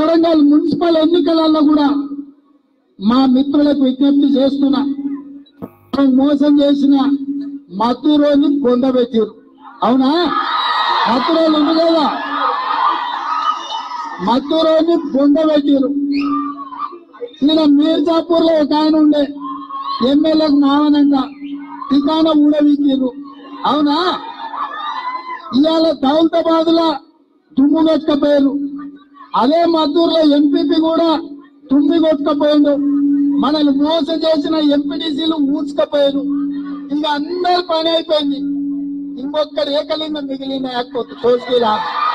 Kodangal municipal ఎన్నికలలో కూడా మా మిత్రులకు విజ్ఞప్తి చేస్తున్నా మోసం చేసిన మధురోని పొందబెట్టారు అవునా మధురోలు ఉంది కదా మధురోని పొందబెట్టారు ఈయన మీర్జాపూర్ లో ఒక ఆయన ఉండే ఎమ్మెల్యేకు మావనంగా టికాన ఊడవీకిరు అవునా ఇవాళ దౌలతాబాద్ లో తుమ్ము కొట్టకపోయారు అదే మద్దూరులో ఎంపీపీ కూడా తుమ్మి కొట్టకపోయిండు మనల్ని మోసం చేసిన ఎంపీటీసీలు ఊడ్చుకపోయారు ఇక అందరి పని అయిపోయింది ఇంకొక్కడు ఏకలింగం మిగిలిన తోసుకిరా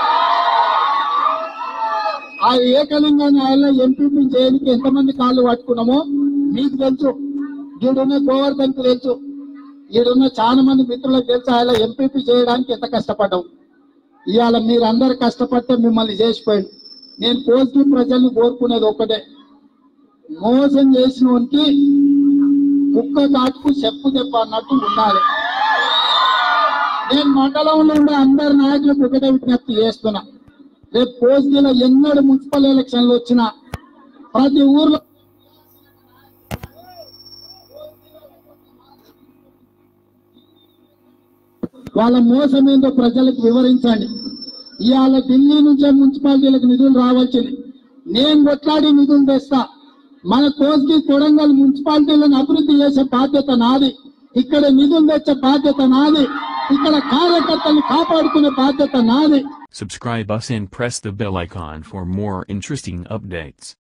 ఆ ఏకలింగాన్ని ఆయన ఎంపీపీ చేయడానికి ఎంతమంది కాళ్ళు పట్టుకున్నామో మీకు తెలుసు ఈడున్న గోవర్ధన్కి తెలుసు ఈడున్న చాలా మంది మిత్రులకు తెలుసు ఆయన ఎంపీపీ చేయడానికి ఎంత కష్టపడ్డాం ఇవాళ మీరందరు కష్టపడితే మిమ్మల్ని చేసిపోయింది నేను కోసి ప్రజల్ని కోరుకునేది ఒకటే మోసం చేసిన వానికి కుక్క కాటుకు చెప్పు దెబ్బ అన్నట్టు ఉండాలి నేను మండలంలో ఉండే అందరి నాయకులకు ఒకటే విజ్ఞప్తి చేస్తున్నా రేపు పోస్టీలో ఎన్నడు మున్సిపల్ ఎలక్షన్లు వచ్చినా ప్రతి ఊర్లో వాళ్ళ మోసం ఏందో ప్రజలకు వివరించండి ఇవాళ ఢిల్లీ నుంచే మున్సిపాలిటీలకు నిధులు రావాల్సింది నేను కొట్లాడి నిధులు తెస్తా మన కోస్కి కొడంగల్ మున్సిపాలిటీలను అభివృద్ధి చేసే బాధ్యత నాది ఇక్కడ నిధులు తెచ్చే బాధ్యత నాది ఇక్కడ కార్యకర్తలు కాపాడుకునే బాధ్యత నాది Subscribe us and press the bell icon for more interesting updates.